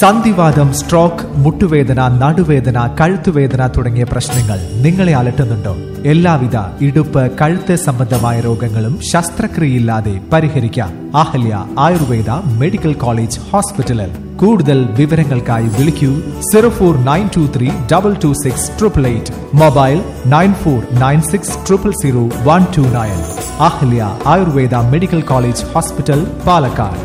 സന്ധിവാദം സ്ട്രോക്ക് മുട്ടുവേദന നടുവേദന കഴുത്തുവേദന തുടങ്ങിയ പ്രശ്നങ്ങൾ നിങ്ങളെ അലട്ടുന്നുണ്ടോ എല്ലാവിധ ഇടുപ്പ് കഴുത്ത് സംബന്ധമായ രോഗങ്ങളും ശസ്ത്രക്രിയയില്ലാതെ പരിഹരിക്കാം അഹല്യ ആയുർവേദ മെഡിക്കൽ കോളേജ് ഹോസ്പിറ്റലിൽ കൂടുതൽ വിവരങ്ങൾക്കായി വിളിക്കൂ zero four nine two three double two six triple eight mobile nine four nine six triple zero one two nine Ahalya Ayurveda medical college hospital Palakkad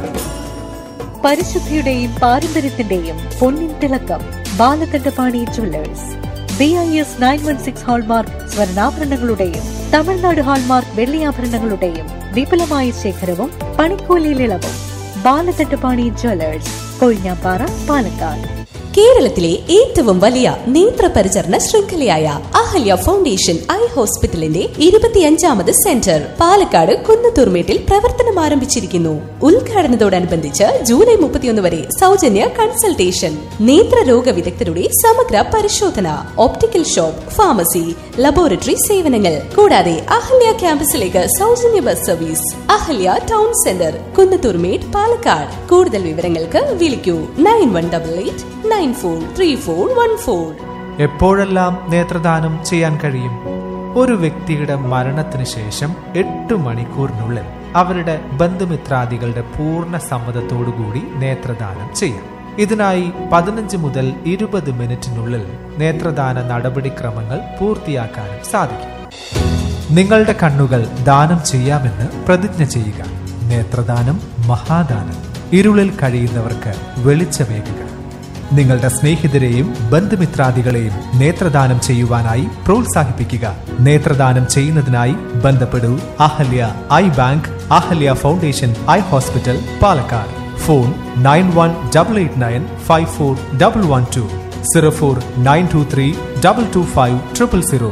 പരിശുദ്ധിയുടെയും പാരമ്പര്യത്തിന്റെയും പൊന്നിൻ തിളക്കം Balakandapani jewellers B I S nine one six hallmark സ്വർണ്ണാഭരണങ്ങളുടെയും Tamil Nadu hallmark വെള്ളിയാഭരണങ്ങളുടെയും വിപുലമായ ശേഖരവും പണിക്കൂലിയിൽ ഇളവും ബാലകണ്ഠപാണി ജ്വല്ലേഴ്സ് കൊഴിഞ്ഞാപ്പാറ പാലക്കാട് കേരളത്തിലെ ഏറ്റവും വലിയ നേത്രപരിചരണ ശൃംഖലയായ അഹല്യ ഫൗണ്ടേഷൻ ഐ ഹോസ്പിറ്റലിന്റെ ഇരുപത്തിയഞ്ചാമത് സെന്റർ പാലക്കാട് കുന്നത്തൂർമേട്ടിൽ പ്രവർത്തനം ആരംഭിച്ചിരിക്കുന്നു ഉദ്ഘാടനത്തോടനുബന്ധിച്ച് ജൂലൈ മുപ്പത്തിയൊന്ന് വരെ സൗജന്യ കൺസൾട്ടേഷൻ നേത്രരോഗ വിദഗ്ധരുടെ സമഗ്ര പരിശോധന ഓപ്റ്റിക്കൽ ഷോപ്പ് ഫാർമസി ലബോറട്ടറി സേവനങ്ങൾ കൂടാതെ അഹല്യ ക്യാമ്പസിലേക്ക് സൗജന്യ bus service Ahalya town centre Kunnathurmedu Palakkad കൂടുതൽ വിവരങ്ങൾക്ക് വിളിക്കൂ nine one double eight nine four three four one four എപ്പോഴെല്ലാം നേത്രദാനം ചെയ്യാൻ കഴിയും ഒരു വ്യക്തിയുടെ മരണത്തിന് ശേഷം എട്ട് മണിക്കൂറിനുള്ളിൽ അവരുടെ ബന്ധുമിത്രാദികളുടെ പൂർണ്ണ സമ്മതത്തോടുകൂടി നേത്രദാനം ചെയ്യാം ഇതിനായി പതിനഞ്ച് മുതൽ ഇരുപത് മിനിറ്റിനുള്ളിൽ നേത്രദാന നടപടിക്രമങ്ങൾ പൂർത്തിയാക്കാനും സാധിക്കും നിങ്ങളുടെ കണ്ണുകൾ ദാനം ചെയ്യാമെന്ന് പ്രതിജ്ഞ ചെയ്യുക നേത്രദാനം മഹാദാനം ഇരുളിൽ കഴിയുന്നവർക്ക് വെളിച്ചമേകുക നിങ്ങളുടെ സ്നേഹിതരെയും ബന്ധുമിത്രാദികളെയും നേത്രദാനം ചെയ്യുവാനായി പ്രോത്സാഹിപ്പിക്കുക നേത്രദാനം ചെയ്യുന്നതിനായി ബന്ധപ്പെടൂ Ahalya eye bank Ahalya foundation eye hospital Palakkad phone nine one double eight nine five four double one two zero four nine two three double two five triple zero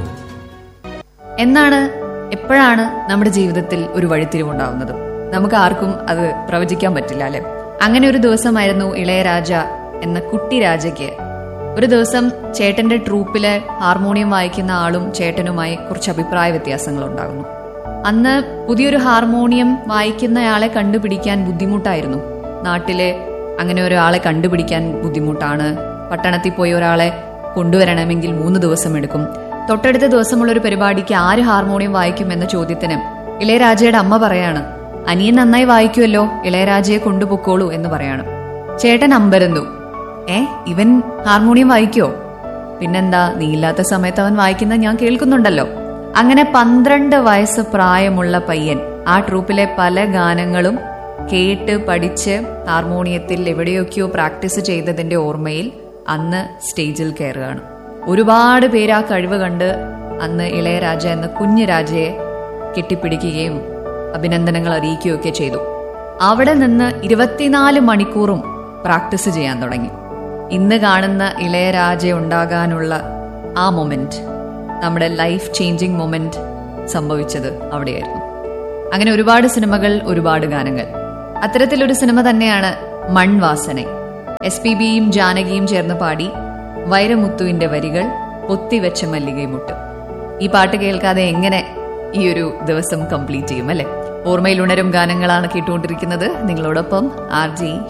എന്നാണ് എപ്പോഴാണ് നമ്മുടെ ജീവിതത്തിൽ ഒരു വഴിത്തിരിവുണ്ടാവുന്നത് നമുക്ക് ആർക്കും അത് പ്രവചിക്കാൻ പറ്റില്ല അല്ലെ അങ്ങനെ ഒരു ദിവസമായിരുന്നു ഇളയരാജ എന്ന കുട്ടി രാജയ്ക്ക് ഒരു ദിവസം ചേട്ടന്റെ ട്രൂപ്പിലെ ഹാർമോണിയം വായിക്കുന്ന ആളും ചേട്ടനുമായി കുറച്ച് അഭിപ്രായ വ്യത്യാസങ്ങൾ ഉണ്ടാകുന്നു അന്ന് പുതിയൊരു ഹാർമോണിയം വായിക്കുന്നയാളെ കണ്ടുപിടിക്കാൻ ബുദ്ധിമുട്ടായിരുന്നു നാട്ടിലെ അങ്ങനെ ഒരാളെ കണ്ടുപിടിക്കാൻ ബുദ്ധിമുട്ടാണ് പട്ടണത്തിൽ പോയി ഒരാളെ കൊണ്ടുവരണമെങ്കിൽ മൂന്ന് ദിവസം എടുക്കും തൊട്ടടുത്ത ദിവസമുള്ള ഒരു പരിപാടിക്ക് ആര് ഹാർമോണിയം വായിക്കും എന്ന ചോദ്യത്തിന് ഇളയരാജയുടെ അമ്മ പറയാണ് അനിയൻ നന്നായി വായിക്കുമല്ലോ ഇളയരാജയെ കൊണ്ടുപൊക്കോളൂ എന്ന് പറയാണ് ചേട്ടൻ അമ്പരന്നു ഏ ഇവൻ ഹാർമോണിയം വായിക്കോ പിന്നെന്താ നീ ഇല്ലാത്ത സമയത്ത് അവൻ വായിക്കുന്നത് ഞാൻ കേൾക്കുന്നുണ്ടല്ലോ അങ്ങനെ പന്ത്രണ്ട് വയസ്സ് പ്രായമുള്ള പയ്യൻ ആ ട്രൂപ്പിലെ പല ഗാനങ്ങളും കേട്ട് പഠിച്ച് ഹാർമോണിയത്തിൽ എവിടെയൊക്കെയോ പ്രാക്ടീസ് ചെയ്തതിന്റെ ഓർമ്മയിൽ അന്ന് സ്റ്റേജിൽ കയറുകയാണ് ഒരുപാട് പേര് ആ കഴിവ് കണ്ട് അന്ന് ഇളയരാജ എന്ന കുഞ്ഞു രാജയെ കെട്ടിപ്പിടിക്കുകയും അഭിനന്ദനങ്ങൾ അറിയിക്കുകയൊക്കെ ചെയ്തു അവിടെ നിന്ന് ഇരുപത്തിനാല് മണിക്കൂറും പ്രാക്ടീസ് ചെയ്യാൻ തുടങ്ങി ഇന്ന് കാണുന്ന ഇളയരാജ ഉണ്ടാകാനുള്ള ആ മൊമെന്റ് നമ്മുടെ ലൈഫ് ചേഞ്ചിങ് മൊമെന്റ് സംഭവിച്ചത് അവിടെയായിരുന്നു അങ്ങനെ ഒരുപാട് സിനിമകൾ ഒരുപാട് ഗാനങ്ങൾ അത്തരത്തിലൊരു സിനിമ തന്നെയാണ് മൺവാസന എസ് പി ബിയും ജാനകിയും ചേർന്ന് പാടി വൈരമുത്തുവിന്റെ വരികൾ പൊത്തിവെച്ച മല്ലികൈമുട്ട് ഈ പാട്ട് കേൾക്കാതെ എങ്ങനെ ഈ ഒരു ദിവസം കംപ്ലീറ്റ് ചെയ്യും അല്ലെ ഓർമ്മയിൽ ഉണരും ഗാനങ്ങളാണ് കേട്ടുകൊണ്ടിരിക്കുന്നത് നിങ്ങളോടൊപ്പം ആർ ജി